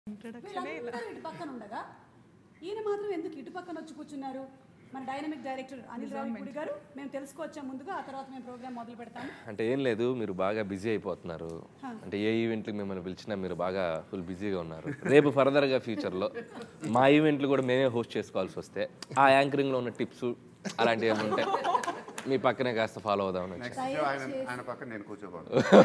వీళ్ళందరూ ఇటు పక్కన ఉండగా ఈయన మాత్రం ఎందుకు ఇటు పక్కన వచ్చి కూర్చున్నారు మన డైనమిక్ డైరెక్టర్ అనిల్ రావిపూడి గారు మేము తెలుసుకోవచ్చా ముందుగా ఆ తర్వాత మేము ప్రోగ్రామ్ మొదలు పెడతాము అంటే ఏం లేదు మీరు బాగా బిజీ అయిపోతున్నారు అంటే ఏ ఈవెంట్కి మిమ్మల్ని పిలిచినా మీరు బాగా ఫుల్ బిజీగా ఉన్నారు రేపు ఫర్దర్గా ఫ్యూచర్లో మా ఈవెంట్లు కూడా మేమే హోస్ట్ చేసుకోవాల్సి వస్తే ఆ యాంకరింగ్లో ఉన్న టిప్స్ అలాంటివి ఏమి ఉంటాయి మీ పక్కనే కాస్త ఫాలో అవుదామని వచ్చాను. నెక్స్ట్ షో ఆయన ఆయన పక్కన నేను కూర్చోబోను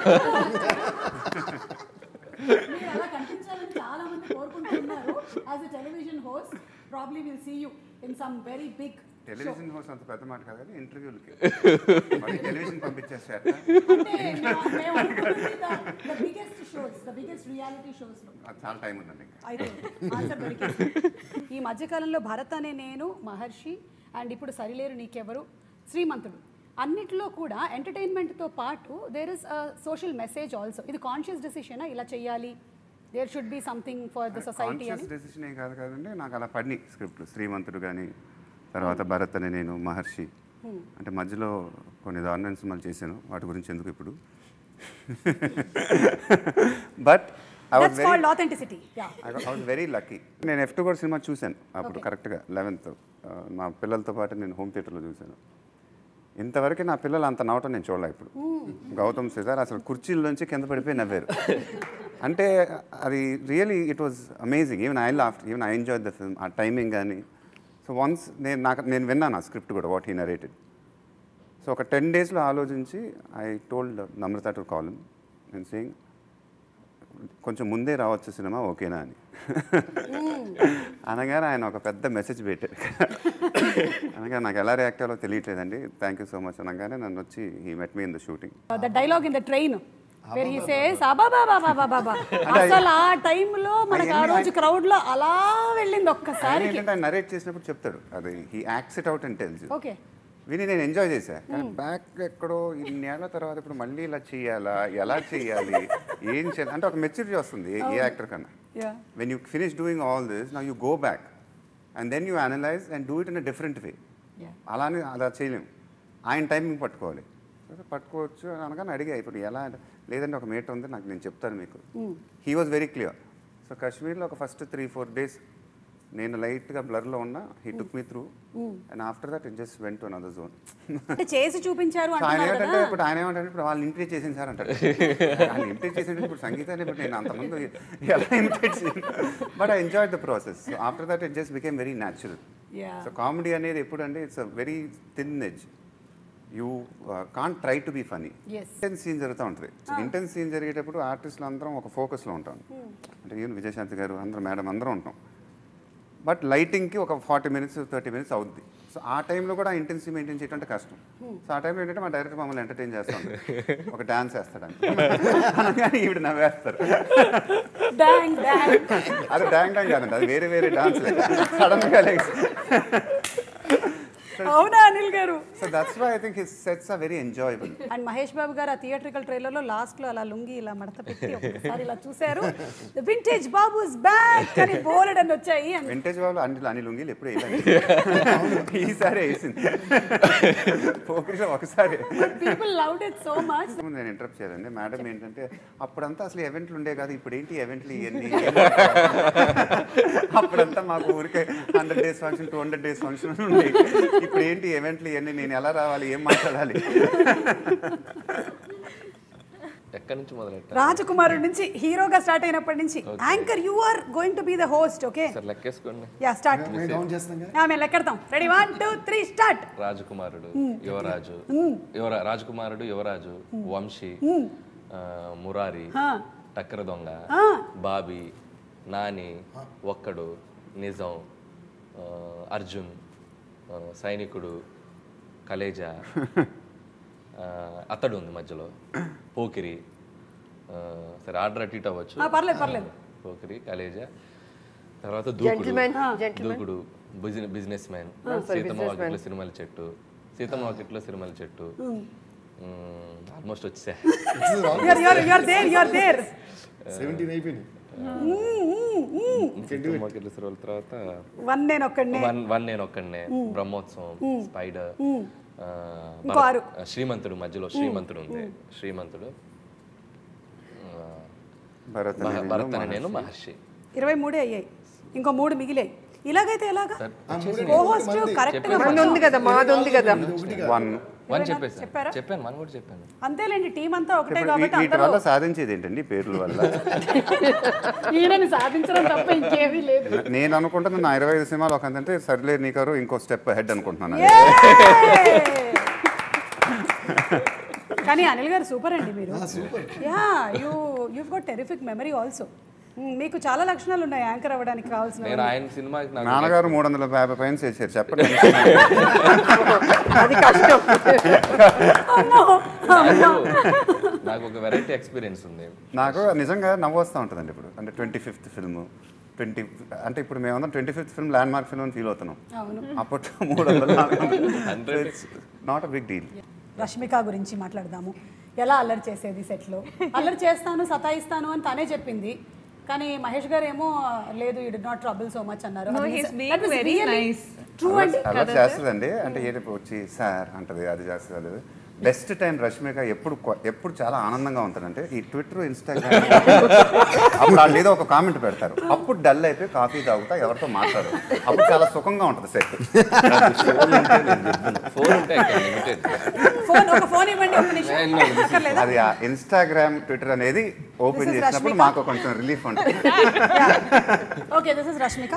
మీరు అలా కనిపించాలని చాలా మంది కోరుకుంటున్నారు as a television host probably will see you in some very big television host అంత పెద్ద మాట కాదు కానీ ఇంటర్వ్యూలకి మరి టెలివిజన్ పంపించేస్తారు అంటే మేము అనుకుంటుంది the biggest shows the biggest reality షోస్లో అది చాలా టైం ఉందండి ఇంకా అయితే ఆన్సర్ దొరికింది ఈ మధ్యకాలంలో భరత్ అనే నేను మహర్షి అండ్ ఇప్పుడు సరిలేరు నీకెవరు శ్రీమంతుడు అన్నిట్లో కూడా ఎంటర్టైన్మెంట్తో పాటు there is social message also ఇది కాన్షియస్ డెసిషన్ ఇలా చేయాలి there should be something for the society అని కాన్షియస్ డెసిషన్ ఏం కాదు కదండి నాకు అలా పడినాయి స్క్రిప్ట్లు శ్రీమంతుడు కానీ తర్వాత భరత్ అని నేను మహర్షి అంటే మధ్యలో కొన్ని దారుణమైన సినిమాలు చేశాను వాటి గురించి ఎందుకు ఇప్పుడు but I was that's very called authenticity yeah I was very lucky నేను ఎఫ్ టూ కూడా సినిమా చూశాను అప్పుడు కరెక్ట్గా లెవెన్త్ మా పిల్లలతో పాటు నేను హోమ్ థియేటర్లో చూశాను ఇంతవరకు నా పిల్లలు అంత నవ్వటం నేను చూడలే ఇప్పుడు గౌతమ్ సిద్ధార్ అసలు కుర్చీల్లోంచి కింద పడిపోయి నవ్వారు అంటే అది really it was amazing even I laughed even I enjoy the film ఆ టైమింగ్ కానీ సో వన్స్ నేను నాకు నేను విన్నాను ఆ స్క్రిప్ట్ కూడా వాట్ హీ నరేటెడ్ సో ఒక టెన్ డేస్లో ఆలోచించి I told Namrata to call నేను సేయింగ్ కొంచెం ముందే రావచ్చు సినిమా ఓకేనా అని అనగానే ఆయన ఒక పెద్ద మెసేజ్ పెట్టారు అనగా నాకు ఎలా రియాక్ట్ అవ్వాలో తెలియట్లేదండి థ్యాంక్ యూ సో మచ్ అనగానే నన్ను వచ్చి ఈ met me in the shooting the dialogue in the train where he says అబాబాబాబాబాబా అసలు ఆ టైంలో మనకు ఆ రోజు క్రౌడ్ లో అలా వెళ్ళింది ఒక్కసారి ఏంటంటే ఆయన నరేట్ చేసినప్పుడు చెప్తాడు అది he acts it out and tells okay విని నేను ఎంజాయ్ చేశా కానీ బ్యాక్ ఎక్కడో ఇన్నేళ్ల తర్వాత ఇప్పుడు మళ్ళీ ఇలా చేయాలా ఎలా చేయాలి ఏం చేయాలి అంటే ఒక మెచ్యూరిటీ వస్తుంది ఏ- ఏ యాక్టర్ కన్నా yeah when you finish doing all this, now you go back and then you analyze and do it in a different way. Yeah. అలానే అలా చేయలేము ఆయన టైమింగ్ పట్టుకోవాలి సరే, పట్టుకోవచ్చు అని అనగానే అడిగా ఇప్పుడు ఎలా అంటే, లేదంటే ఒక మేట్ ఉంది నాకు నేను చెప్తాను మీకు he was very clear so కాశ్మీర్లో ఒక ఫస్ట్ త్రీ ఫోర్ డేస్ నేను లైట్గా బ్లర్లో ఉన్నా he took me through and after that it just went to another zone అంటే చేసి చూపించారు సో ఆయన అంటున్నారు ఏమంటే కదా ఇప్పుడు ఆయన ఏమంటే ఇప్పుడు వాళ్ళు ఇంట్రీ చేసింది సార్ అంటారు ఆయన ఇంట్రీ చేసింది ఇప్పుడు సంగీతాన్ని ఇప్పుడు నేను అంతమంది ఎలా imitate but I enjoy the process so after that it just became very natural yeah so comedy అనేది ఎప్పుడు అంటే it's a very thin edge you can't try to be funny Yes. Intense scene జరుగుతూ ఉంటుంది intense scene జరిగేటప్పుడు ఆర్టిస్టులు అందరం ఒక ఫోకస్లో ఉంటాం అంటే ఈవెన్ విజయశాంతి గారు అందరం మేడం అందరం ఉంటాం బట్ లైటింగ్కి ఒక ఫార్టీ మినిట్స్ థర్టీ మినిట్స్ అవుద్ది సో ఆ టైంలో కూడా ఇంటెన్సిటీ మెయింటైన్ చేయడం అంటే కష్టం సో ఆ టైంలో ఏంటంటే మా డైరెక్టర్ మమ్మల్ని ఎంటర్టైన్ చేస్తాం ఒక డాన్స్ వేస్తాడని అనగానే ఈవిడ నవ్వేస్తారు డాంగ్ డాంగ్ అది డాంగ్ డాంగ్ కాదండి అది వేరే వేరే డాన్స్ సడన్గా లేచి అవునా Anil garu so that's why I think his sets are very enjoyable and Mahesh Babu garu ఆ థియేట్రికల్ ట్రైలర్లో లాస్ట్ లో అలా లుంగి ఇలా మడత పెట్టి ఒకసారి ఇలా చూశారు వింటేజ్ బాబు బ్యాక్ అని బోలెడ్ అని వచ్చాయి and వింటేజ్ వాళ్ళు అన్ని అన్ని లుంగీలు ఎప్పుడు వేయలేదు ఈసారి వేసింది పోకిరిలో ఒకసారి people loved it so much నేను ఇంటరప్ట్ చేయాలండి మేడం ఏంటంటే అప్పుడంతా అసలు ఈవెంట్లు ఉండే కాదు ఇప్పుడు ఏంటి ఈవెంట్లు ఇవన్నీ అప్పుడంతా మాకు ఊరికే hundred days function two hundred days function ఉండే ఇప్పుడు ఏంటి ఈవెంట్లు ఇవన్నీ నేను ఎలా రావాలి ఏం మాట్లాడాలి ఎక్కడి నుంచి మొదలెట్ట రాజకుమారుడి నుంచి హీరోగా స్టార్ట్ అయినప్పటి నుంచి anchor you are going to be the host okay sir లెక్కేసుకోండి యా స్టార్ట్ మేము కౌంట్ చేస్తాం కదా మేము లెక్కెడతాం ready one two three start Rajakumarudu Yuvaraju యువర రాజకుమారుడు యువరాజు వంశీ ఆ, మురారి టక్కర దొంగ బాబీ నాని ఒక్కడు నిజం ఆ, అర్జున్ ఆ, సైనికుడు కలేజా ఆ, అతడు ఉంది మధ్యలో పోకిరి ఆ, సరే ఆర్డర్ అటు ఇటు అవ్వచ్చు పర్లేదు పర్లేదు పోకిరి కలేజా తర్వాత Dookudu gentleman gentleman Dookudu business businessman Seethamma Vakitlo Sirimalle Chettu Seethamma Vakitlo Sirimalle Chettu almost వచ్చా you're you're you're there you're there seventeen అయిపోయినాయి సీతమ్మ వాకిట్లో సిరిమల తర్వాత వన్ నేను ఒక్కడినే వన్ వన్ నేను ఒక్కడనే బ్రహ్మోత్సవం స్పైడర్ ఆ, ఇంకో ఆరు. భరత్- ఆ, శ్రీమంతుడు మధ్యలో శ్రీమంతుడు ఉంది శ్రీమంతుడు ఆ, భరత్ భ- అనే భరత్ నేను, అని నేను మహర్షి ఇరవై మూడే అయ్యాయి ఇంకో మూడు మిగిలాయి ఇలాగైతే ఎలాగా కోహోస్ట్ కరెక్ట్గా మంది ఉంది కదా మాది ఉంది కదా వన్ వన్ చెప్పేసి చెప్పారా? చెప్పాను వన్ కూడా చెప్పాను అంతేలేండి టీం అంతా ఒకటే ఇప్పుడు కాబట్టి వీ- వీటి అందరూ వల్ల సాధించేది ఏంటండి ఈ పేర్ల వల్ల ఈయనని సాధించడం తప్ప ఇంకేమీ లేదు నేను అనుకుంటున్నా నా ఇరవై ఐదు సినిమాలు ఒక అంటే సర్లే నీకారు ఇంకో స్టెప్ హెడ్ అనుకుంటున్నాను కానీ అనిల్ గారు సూపర్ అండి మీరు yeah you you got terrific memory also మీకు చాలా లక్షణాలు ఉన్నాయి యాంకర్ అవ్వడానికి కావాల్సిన నేను ఆయన సినిమాకి నాకు నాన్నగారు మూడు వందల యాభై పైన చేశారు చెప్పండి అది కష్టం నాకు నాకు ఒక వెరైటీ ఎక్స్పీరియన్స్ ఉంది నాకు నిజంగా నవ్వు వస్తూ ఉంటుందండి ఇప్పుడు అంటే ట్వంటీ ఫిఫ్త్ ఫిల్మ్ ట్వంటీ అంటే ఇప్పుడు మేమందరం twenty fifth film landmark film అని ఫీల్ అవుతున్నాం అప్పట్లో మూడు వందల not a big deal Rashmika గురించి మాట్లాడదాము ఎలా అల్లరి చేసేది సెట్లో అల్లరి చేస్తాను సతాయిస్తాను అని తనే చెప్పింది కానీ మహేష్ గారు ఏమో లేదు you did not trouble so much అన్నారు No, he's being very nice. True అండి అలా చేస్తుందండి అంటే ఏదో వచ్చి సార్ అంటది అది చేస్తుంది అది బెస్ట్ టైం రష్మిక ఎప్పుడు కొ- ఎప్పుడు చాలా ఆనందంగా ఉంటుందంటే ఈ ట్విట్టర్ ఇన్స్టాగ్రామ్ అప్పుడు వాళ్ళు ఏదో ఒక కామెంట్ పెడతారు అప్పుడు డల్ అయిపోయి కాఫీ తాగుతా ఎవరితో మాట్లాడు అప్పుడు చాలా సుఖంగా ఉంటుంది సెట్ ఫోన్ ఉంటే లిమిటెడ్ ఫోన్ ఒక ఫోన్ ఇవ్వండి ఒక నిమిషం అక్కర్లేదా? అది ఆ ఇన్స్టాగ్రామ్ ట్విట్టర్ అనేది ఓపెన్ This is చేసినప్పుడు Rashmika. మాకు కొంచెం రిలీఫ్ ఉంటుంది ఓకే దిస్ ఇస్ రష్మిక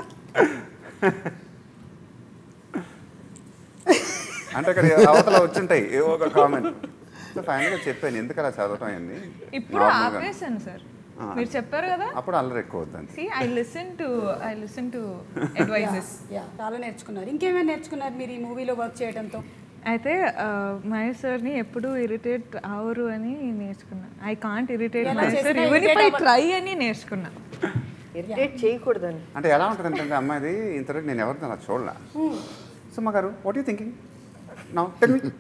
అంటే ఇక్కడ అవతల వచ్చుంటాయి ఏవో ఒక కామెంట్ సో ఫైనల్గా చెప్పాను ఎందుకు అలా చదవటం అయింది ఇప్పుడు ఆపేసాను సార్ మీరు చెప్పారు కదా అప్పుడు అల్లరి ఎక్కువ అవుతుంది see I listen to I listen to advices yeah చాలా నేర్చుకున్నారు ఇంకేమైనా నేర్చుకున్నారు మీరు ఈ మూవీలో వర్క్ చేయడంతో అయితే మహేష్ సార్ని ఎప్పుడు ఇరిటేట్ అవరు అని నేర్చుకున్నా ఐ కాంట్ ఇరిటేట్ ఎలా మహేష్ సార్ చేసినా ఈవెన్ ఇఫ్ ఐ irritate అవ్వరు. ట్రై అని నేర్చుకున్నా ఇరిటేట్ చేయకూడదని అంటే ఎలా ఉంటుంది అంటే అమ్మాయిది ఇంతవరకు నేను ఎవరితో అలా చూడలే Suma garu what you thinking నా టెల్ మీ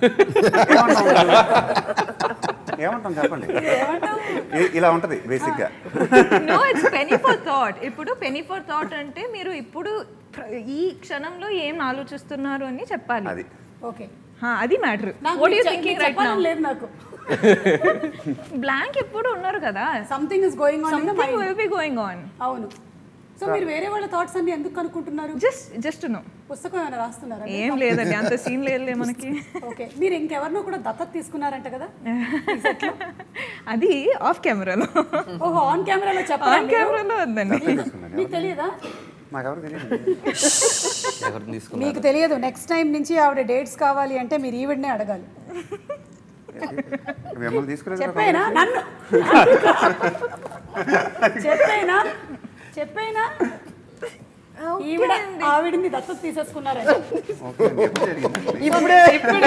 ఏమంటాం చెప్పండి ఇ- ఇలా ఉంటుంది బేసిక్గా no it's penny for thought ఇప్పుడు పెనీ ఫర్ థాట్ అంటే మీరు ఇప్పుడు ప్ర- ఈ క్షణంలో ఏం ఆలోచిస్తున్నారు అని చెప్పాలి అది ఓకే హా, అది మ్యాటర్ నాకు వాట్ యూ మీరు చె- థింకింగ్ మీరు రైట్ నౌ చెప్పాలని లేదు నాకు బ్లాంక్ ఎప్పుడు ఉన్నారు కదా something is going on in the something mind will be going on అవును సో మీరు వేరే వాళ్ళ థాట్స్ అన్ని ఎందుకు కనుక్కుంటున్నారు జస్ట్ జస్ట్ నో పుస్తకం ఏమైనా రాస్తున్నారా ఏం లేదండి అంత సీన్ లేదులే మనకి ఓకే మీరు ఇంకెవరినో కూడా దత్తత తీసుకున్నారంట కదా అది ఆఫ్ కెమెరాలో ఓహో ఆన్ కెమెరాలో ఆన్ చెప్పాలి కెమెరాలో వద్దండి మీకు తెలియదా మాకెవరు తెలియదు ఎవరిని తీసుకున్నా మీకు తెలియదు నెక్స్ట్ టైం నుంచి ఆవిడ డేట్స్ కావాలి అంటే మీరు ఈవిడనే అడగాలి మిమ్మల్ని తీసుకునేది చెప్పేనా నన్ను చెప్పేనా చెప్పేనా ఈవిడ ఆవిడని దత్తత తీసేసుకున్నారంట ఓకే అండి, ఎప్పుడు జరిగింది? ఇప్పుడే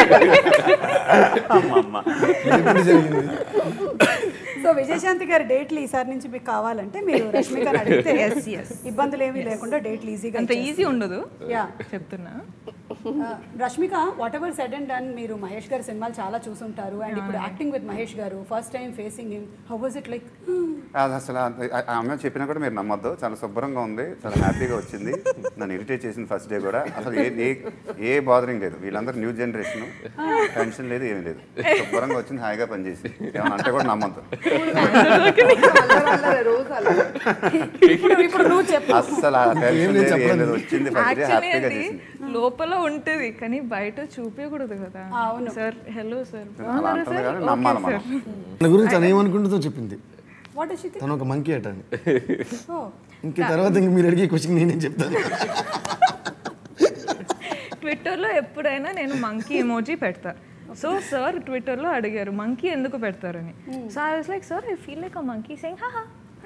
ఎప్పుడు జరిగింది సో విజయశాంతి గారి డేట్లు ఈసారి నుంచి మీకు కావాలంటే మీరు రష్మిక అడిగితే Yes, yes. ఇబ్బందులు ఏమీ లేకుండా డేట్లు ఈజీగా అంత ఈజీ ఉండదు యా చెప్తున్నా Rashmika whatever said and done మీరు మహేష్ గారి సినిమాలు చాలా చూసుంటారు అండ్ ఇప్పుడు acting with Mahesh garu first time facing him how was it like అది అసలు అది- ఆ అమ్మాయి చెప్పినా కూడా మీరు నమ్మొద్దు చాలా శుభ్రంగా ఉంది చాలా హ్యాపీగా వచ్చింది నన్ను ఇరిటేట్ చేసిన ఫస్ట్ డే కూడా అసలు ఏ ఏ ఏ బాదరింగ్ లేదు వీళ్ళందరూ న్యూ జనరేషన్ టెన్షన్ లేదు ఏమీ లేదు శుభ్రంగా వచ్చింది హాయిగా పనిచేసి ఏమన్నా అంటే కూడా నమ్మొద్దు అల్లరి రోజు అల్లరి ఇప్పుడు ఇప్పుడు నువ్వు చెప్పు అస్సలు ఆ టెన్షన్ లేదు ఏం లేదు వచ్చింది ఫస్ట్ డే యాక్చువల్లీ హ్యాపీగా అండి చేసింది లోపల ఉంటది కానీ బయట చూపించకూడదు కదా అవును. సార్ హలో సార్ అలా అంటుంది కానీ నమ్మాలి మనం తన గురించి తను ఏమనుకుంటుందో చెప్పింది వాట్ ఇస్ తను ఒక మంకీ అట అని ఓ ఇంక తర్వాత ఇంక మీరు అడిగే క్వశ్చన్ నేనేం చెప్తాను ట్విట్టర్లో ఎప్పుడైనా నేను మంకీ ఎమోజీ పెడతా సో సార్ ట్విట్టర్లో అడిగారు మంకీ ఎందుకు పెడతారని so I was like sir I feel like a monkey saying హా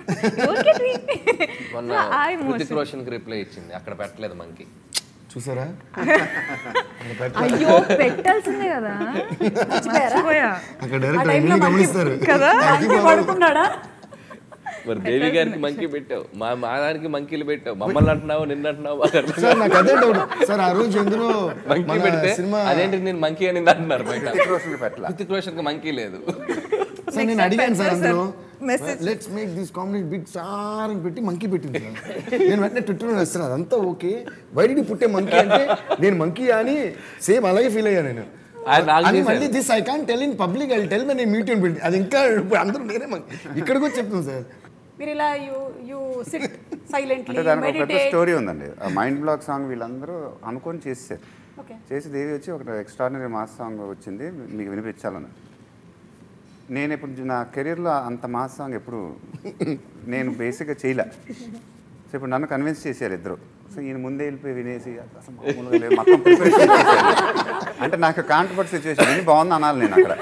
మొన్న హృతిక్ రోషన్ కి రిప్లై ఇచ్చింది అక్కడ పెట్టలేదు మనకి చూసారా అయ్యో పెట్టాల్సిందే కదా మర్చిపోయా అక్కడ డైరెక్ట్ అన్ని గమనిస్తారు కదా మంకీ పడుకున్నాడా మరి దేవి గారికి మంకీ పెట్టావు మా మా దానికి మంకీలు పెట్టావు మమ్మల్ని అంటున్నావు నిన్న అంటున్నావు మాకు అర్థం సార్ నాకు అదే డౌట్ సార్ ఆ రోజు ఎందులో మంకీ మన పెడితే సినిమా అదేంటి నేను మంకీ అని అంటున్నారు బయట హృతిక్ రోషన్ పెట్టలా హృతిక్ రోషన్ కి మంకీ లేదు సార్ నేను అడిగాను సార్ అందులో let's make this comedy big sir అని పెట్టి మంకీ పెట్టింది సార్ నేను వెంటనే ట్విట్టర్లో వేస్తాను అదంతా ఓకే వైడి పుట్టే మంకీ అంటే నేను మంకీ అని సేమ్ అలాగే ఫీల్ అయ్యాను నేను ఆయన నాకు అని చేశారు. మళ్ళీ this I can tell in public I tell my నేను మ్యూట్ అని పెట్టి అది ఇంకా ఇప్పుడు అందరూ నేనే monkey. ఇక్కడికి వచ్చి చెప్తాను సార్ మీరు ఇలా యూ యూ సిట్ సైలెంట్లీ అంటే దానికి ఒక పెద్ద మెడిటేట్ స్టోరీ ఉందండి ఆ మైండ్ బ్లాక్ సాంగ్ వీళ్ళందరూ అనుకొని చేసేసారు ఓకే చేసి దేవి వచ్చి ఒక ఎక్స్ట్రాడినరీ మాస్ సాంగ్ వచ్చింది మీకు వినిపించాలని నేను ఇప్పుడు నా కెరీర్లో అంత మాస్ సాంగ్ ఎప్పుడు నేను బేసిక్గా చేయలే సో ఇప్పుడు నన్ను కన్విన్స్ చేశారు ఇద్దరు సో ఈయన ముందే వెళ్ళిపోయి వినేసి అసలు మామూలుగా లేదు, మొత్తం preparation చేశారు. అంటే నాకు కాంట్రవర్ట్ సిచ్యువేషన్ విని బాగుంది అనాలి నేను అక్కడ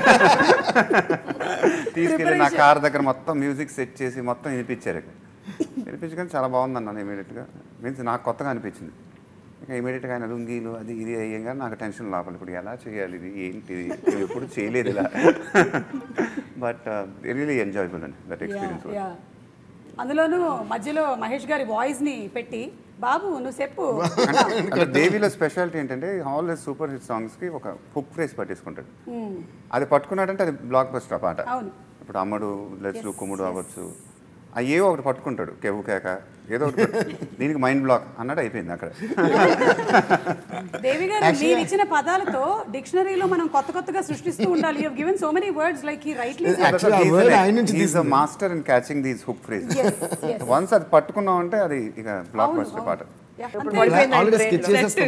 తీసుకెళ్ళి నా కార్ దగ్గర మొత్తం మ్యూజిక్ సెట్ చేసి మొత్తం వినిపించారు వినిపించగానే చాలా బాగుంది అన్నాను ఇమీడియట్గా మీన్స్ నాకు కొత్తగా అనిపించింది ఇక ఇమీడియట్గా ఆయన లుంగీలు అది ఇది అయ్యంగా నాకు టెన్షన్ లోపల ఇప్పుడు ఎలా చేయాలి ఇది ఏంటి ఇది? నేను ఎప్పుడు చేయలేదు ఇలా బట్ రియలీ ఎంజాయబుల్ అండి దట్ ఎక్స్పీరియన్స్ యా అందులోనూ మధ్యలో మహేష్ గారి వాయిస్ ని పెట్టి బాబు నువ్వు చెప్పు అంటే దేవిలో స్పెషాలిటీ ఏంటంటే ఆల్ సూపర్ హిట్ సాంగ్స్కి ఒక హుక్ ఫ్రేస్ పట్టేసుకుంటాడు అది పట్టుకున్నాడంటే అది బ్లాక్ బస్టర్ ఆ పాట అవును. ఇప్పుడు అమ్మడు లెట్స్ కుమ్ముడు అవ్వచ్చు అవి ఏవో ఒకటి పట్టుకుంటాడు కెవ్వు కేక ఏదో ఒకటి పట్టు- దీనికి మైండ్ బ్లాక్ అన్నట్టు అయిపోయింది అక్కడ దేవి గారు మీరు ఇచ్చిన పదాలతో డిక్షనరీలో మనం కొత్త కొత్తగా సృష్టిస్తూ ఉండాలి you given so many words like ఈ రైట్లీ Actually, ఆ word ఆయన నుంచి తీసుకుంది. Master in catching these hook phrase Yes, yes. Once అది పట్టుకున్నాం అంటే అది ఇక బ్లాక్ బస్టర్ పాట ఆల్రెడీ స్కెచ్ చేసేస్తాం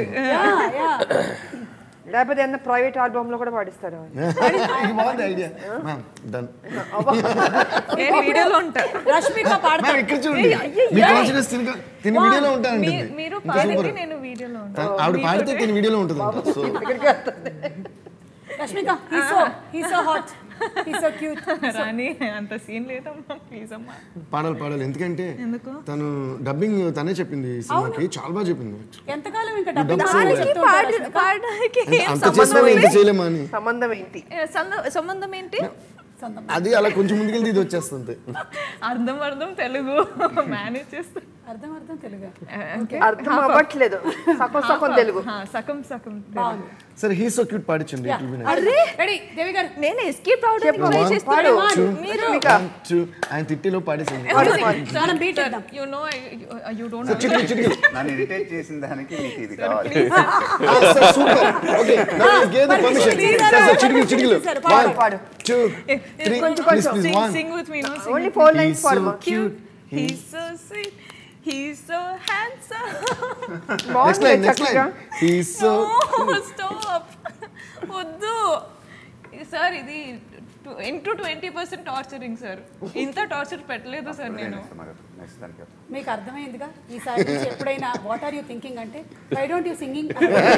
లేకపోతే ఏమన్నా ప్రైవేట్ ఆల్బమ్ లో కూడా పాడిస్తారు ఇది బాగుంది ఐడియా మ్యామ్ డన్ నేను వీడియోలో ఉంటా రష్మిక పాడతారు మ్యామ్ ఇక్కడ చూడండి మీ కాన్ఫిడెన్స్ తిని తిని వీడియోలో ఉంటానండి మీ- మీరు పాడితే నేను వీడియోలో ఉంటా ఆవిడ పాడితే తిని వీడియోలో ఉంటుంది so Rashmika he so he so hot he so cute రాని అంత సీన్ లేదమ్మా ప్లీజ్ అమ్మా పాడాలి పాడాలి ఎందుకంటే ఎందుకు? తను డబ్బింగ్ తనే చెప్పింది ఈ సినిమాకి చాలా బాగా చెప్పింది ఎంతకాలం ఇంకా డబ్బు దానికి పాడ- పాడడానికి ఏం అంత సంబంధం చేసినా ఇంత చేయలేమా అని సంబంధం ఏంటి ఏ, సంద- సంబంధం ఏంటి అది అలా కొంచెం ముందుకెళ్తే ఇది వచ్చేస్తుంది అర్థం అర్థం తెలుగు మేనేజ్ చేస్తా అర్థం అర్థం తెలుగు అర్థం అవ్వట్లేదు సగం సగం తెలుగు హా, సగం సగం తెలుగు. సరే హీ సో క్యూట్ పాడించండి it will be nice. అరే రెడీ దేవి గారు నేను ఎస్కేప్ అవడానికి ట్రై చేస్తాను మీరు One, two, ఆయన తిట్టిలో పాడేసింది మనం బీట్ ఇద్దాం యు నో యు డోంట్ చిటికి చిటికి నన్ను ఇరిటేట్ చేసిన దానికి నీకు ఇది కావాలి super okay gave the permission చిటికి చిటికిలు పాడు, వన్ పాడు. టూ త్రీ కొంచెం, ప్లీజ్ కొంచెం. Please sing one sing with me no only four lines He's so పాడమా cute. He's so sweet. He's so handsome. Next బాగుంది లైన్ నెక్స్ట్ చక్కగా line he's so No, stop. వద్దు sir ఇది into twenty percent torturing sir ఇంత torture పెట్టలేదు sir నేను next దానికి మీకు అర్థమైందిగా ఈసారి నుంచి ఎప్పుడైనా వాట్ ఆర్ యూ థింకింగ్ అంటే వై డోంట్ యూ సింగింగ్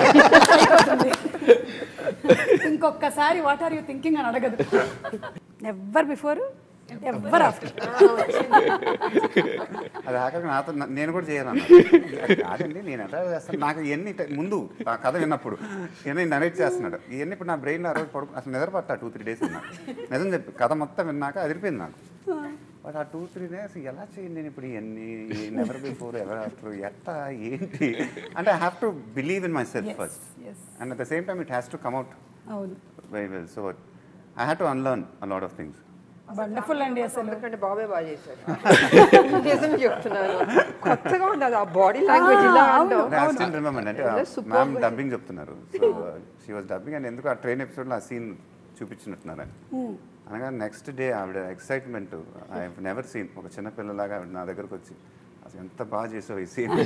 ఇంకొకసారి వాట్ ఆర్ యూ థింకింగ్ అని అడగదు నెవ్వర్ బిఫోర్ ఎవ్వర్ ఆఫ్టర్ అది ఆఖరికి నాతో నా- నేను కూడా చేయాలన్నా కాదండి నేను ఎలా చేస్తాను నాకు ఇవన్నీ ట- ముందు ఆ కథ విన్నప్పుడు ఇవన్నీ నరేట్ చేస్తున్నాడు ఇవన్నీ ఇప్పుడు నా బ్రెయిన్లో ఆ రోజు పడుకు అసలు నిద్ర పట్టా టూ త్రీ డేస్ ఉన్నా నిజం చెప్పి కథ మొత్తం విన్నాక అదిరిపోయింది నాకు బట్ ఆ టూ త్రీ డేస్ ఎలా చేయండి నేను ఇప్పుడు ఇవన్నీ నెవర్ బిఫోర్ ఎవర్ ఆఫ్టర్ ఎట్లా ఏంటి అంటే I have to believe in myself first yes. And at the same time it has to come out అవును very well so I have to unlearn a lot of things wonderful అండి అసలు ఎందుకంటే బాబే బాగా చేశారు నిజం చెప్తున్నాను కొత్తగా ఉండదు ఆ బాడీ లాంగ్వేజ్ ఇలా అంటాం ఐ స్టిల్ రిమెంబర్ అంటే Yes, superb. మ్యామ్ డబ్బింగ్ చెప్తున్నారు so she was dubbing and ఎందుకు ఆ ట్రైన్ ఎపిసోడ్లో ఆ సీన్ చూపించినట్టున్నారు అని అనగా నెక్స్ట్ డే ఆవిడ ఎక్సైట్మెంట్ ఐ నెవర్ సీన్ ఒక చిన్న పిల్లలాగా ఆవిడ నా దగ్గరకు వచ్చి అసలు ఎంత బాగా చేసావు ఈ scene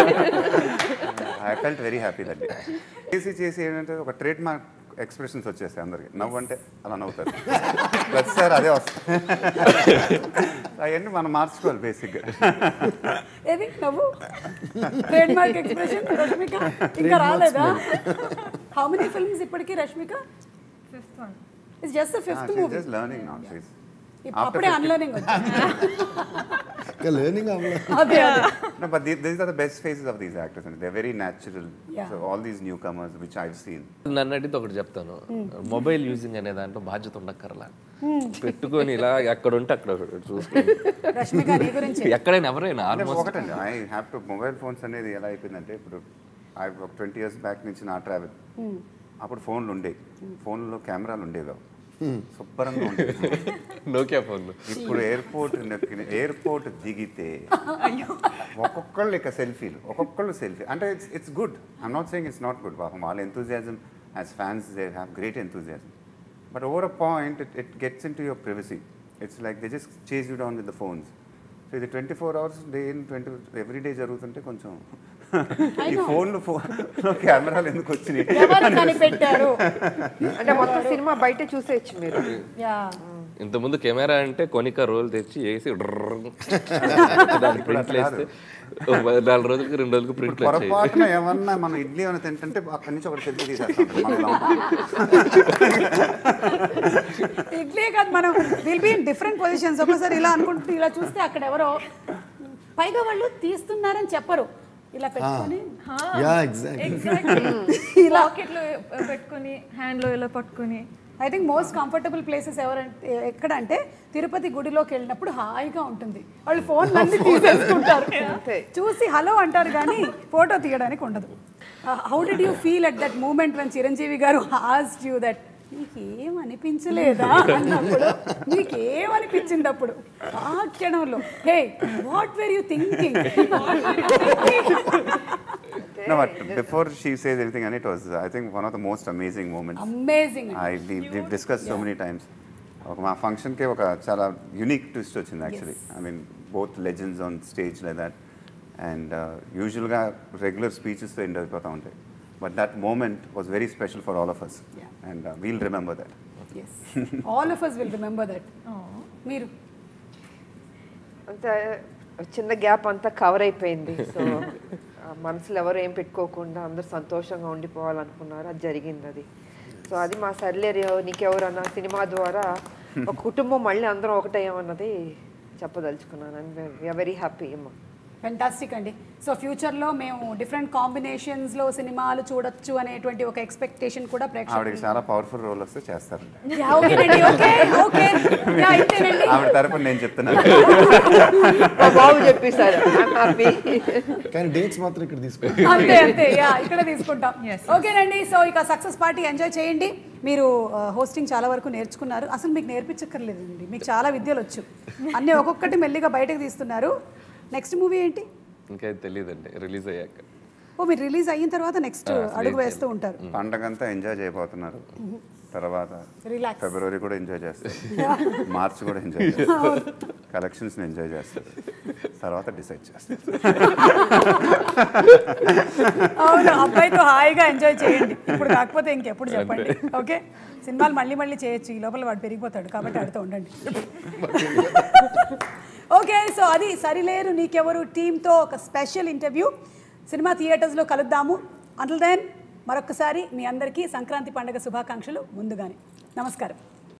I felt very happy that చేసి చేసి ఏంటంటే ఒక ట్రేడ్ మార్క్ ఎక్స్ప్రెషన్స్ వచ్చేస్తాయి అందరికి నవ్వు అంటే అలా నవ్వుతారు ప్రతిసారి అదే వస్తుంది అవన్నీ మనం మార్చుకోవాలి బేసిక్గా ఏది నవ్వు ట్రేడ్ మార్క్ ఎక్స్ప్రెషన్ రష్మిక ఇంకా రాలేదా హౌ మెనీ ఫిల్మ్స్ ఇప్పటికీ Rashmika fifth one it's just fifth movie just learning now she's అప్పుడే అన్లర్నింగ్ వచ్చింది ఇంకా లెర్నింగ్ అవ్వాలి అదే అదే No, but the- these are the best phases of these actors, and they're very natural. Yeah. So all these newcomers, which I've seen, నన్ను అడిగితే ఒకటి చెప్తాను మొబైల్ యూజింగ్ అనే దాంట్లో బాధ్యత ఉండక్కర్లా పెట్టుకొని ఇలా ఎక్కడ ఉంటే అక్కడ చూసుకొని రష్మిక నీ గురించి ఎక్కడైనా ఎవరైనా అంటే ఆల్మోస్ట్ ఒకటండి I have to mobile phones అనేది ఎలా అయిపోయిందంటే ఇప్పుడు ఐ ఒక ట్వంటీ ఇయర్స్ బ్యాక్ నుంచి నా ట్రావెల్ అప్పుడు ఫోన్లు ఉండేవి ఫోన్లో కెమెరాలు ఉండేవి అవి. శుభ్రంగా ఉండేవి నోకియా ఫోన్లు ఇప్పుడు ఎయిర్పోర్ట్ ఎయిర్పోర్ట్ దిగితే ఒక్కొక్కళ్ళు ఇక సెల్ఫీలు ఒక్కొక్కళ్ళు సెల్ఫీ అంటే it's it's good I'm not saying it's not good పాపం వాళ్ళ enthusiasm as fans they have great enthusiasm but over a point it it gets into your privacy it's like they just chase you down with the phones so ఇది twenty four hours day in twenty every day జరుగుతుంటే కొంచెం ఈ ఫోన్లు phone కెమెరాలు ఎందుకు వచ్చినాయి ఎవరు కనిపెట్టారు అంటే మొత్తం సినిమా బయట చూసేయచ్చు మీరు యా ఇంతకుముందు కెమెరా అంటే కొనిక రోల్ తెచ్చి వేసి డ్రర్ర్ దానికి ప్రింట్లు వేస్తే ఓ నాలుగు రోజులకి రెండు రోజులకి ప్రింట్లు వచ్చాయి పొరపాటున ఏమన్నా మనం ఇడ్లీ ఏమైనా తింటుంటే అక్కడి నుంచి ఒకటి సెల్ఫీ తీసేస్తాం మనం ఇలా ఉంటాం. ఇడ్లీ కాదు మనం will be in different positions ఒకసారి ఇలా అనుకుంటూ ఇలా చూస్తే అక్కడ ఎవరో పైగా వాళ్ళు తీస్తున్నారని చెప్పరు ఇలా పెట్టుకొని యా ఎగ్జాక్ట్ ఇలా పాకెట్లో పెట్టుకొని హ్యాండ్లో ఇలా పట్టుకొని I think most comfortable places ఎవరంటే ఎక్కడంటే తిరుపతి గుడిలోకి వెళ్ళినప్పుడు హాయిగా ఉంటుంది వాళ్ళు ఫోన్ అన్ని తీసేసుకుంటారు చూసి హలో అంటారు కానీ ఫోటో తీయడానికి ఉండదు how did you feel at that moment one Chiranjeevi garu asked you that నీకేం అనిపించలేదా అన్నప్పుడు నీకేమనిపించింది అప్పుడు ఆ క్షణంలో hey what were you thinking No, but before she says anything, and it was, I think, one of the most amazing moments. Amazing I we, we've discussed so many times. ఒక మా ఫంక్షన్కి ఒక చాలా యూనిక్ ట్విస్ట్ వచ్చింది actually I mean both legends on stage like that and యూజువల్గా regular స్పీచెస్తో end అయిపోతూ ఉంటాయి but that moment was very special for all of us and we'll remember that as all of us will remember that మీరు అంత చిన్న gap అంతా cover అయిపోయింది so మనసులో ఎవరు ఏం పెట్టుకోకుండా అందరు సంతోషంగా ఉండిపోవాలనుకున్నారు అది జరిగింది అది సో అది మా సర్లేరు నీకెవరు అన్న సినిమా ద్వారా ఒక కుటుంబం మళ్ళీ అందరం ఒకటేమన్నది చెప్పదలుచుకున్నాను అండ్ వీఆర్ వెరీ హ్యాపీ అమ్మా ఫెంటాస్టిక్ అండి సో ఫ్యూచర్లో మేము డిఫరెంట్ కాంబినేషన్స్లో సినిమాలు చూడొచ్చు అనేటువంటి ఒక ఎక్స్పెక్టేషన్ కూడా ఆవిడకి ప్రేక్షకులు చాలా పవర్ఫుల్ రోల్ వస్తే చేస్తారు యా, ఓకేనండి ఓకే ఓకే యా, ఇంతేనండి ఆవిడ తరపున నేను చెప్తున్నాను మా బాబు చెప్పేశారు హ్యాపీ కానీ డేట్స్ మాత్రం ఇక్కడ తీసుకో అంతే అంతే యా ఇక్కడ తీసుకుంటాం ఓకేనండి సో ఇక సక్సెస్ పార్టీ ఎంజాయ్ చేయండి మీరు హోస్టింగ్ చాలా వరకు నేర్చుకున్నారు అసలు మీకు నేర్పించక్కర్లేదండి మీకు చాలా విద్యలు వచ్చు అన్నీ ఒక్కొక్కటి మెల్లిగా బయటకు తీస్తున్నారు నెక్స్ట్ మూవీ ఏంటి ఇంకా తెలియదండి రిలీజ్ అయ్యాక ఓ మీరు రిలీజ్ అయిన తర్వాత నెక్స్ట్ అడుగు వేస్తూ ఉంటారు పండగంతా ఎంజాయ్ చేయబోతున్నారు తర్వాత రిలాక్స్ ఫిబ్రవరి కూడా ఎంజాయ్ చేస్తారు మార్చ్ కూడా ఎంజాయ్ చేస్తారు కలెక్షన్స్ని ఎంజాయ్ చేస్తారు తర్వాత డిసైడ్ చేస్తారు అవును అబ్బాయితో హాయిగా ఎంజాయ్ చేయండి ఇప్పుడు కాకపోతే ఇంకెప్పుడు చెప్పండి ఓకే సినిమాలు మళ్ళీ మళ్ళీ చేయొచ్చు ఈ లోపల వాడు పెరిగిపోతాడు కాబట్టి ఆడుతూ ఉండండి ఓకే సో అది సరిలేరు నీకెవరు టీంతో ఒక స్పెషల్ ఇంటర్వ్యూ సినిమా థియేటర్స్లో కలుద్దాము అంటల్ దెన్ మరొకసారి మీ అందరికీ సంక్రాంతి పండుగ శుభాకాంక్షలు ముందుగానే నమస్కారం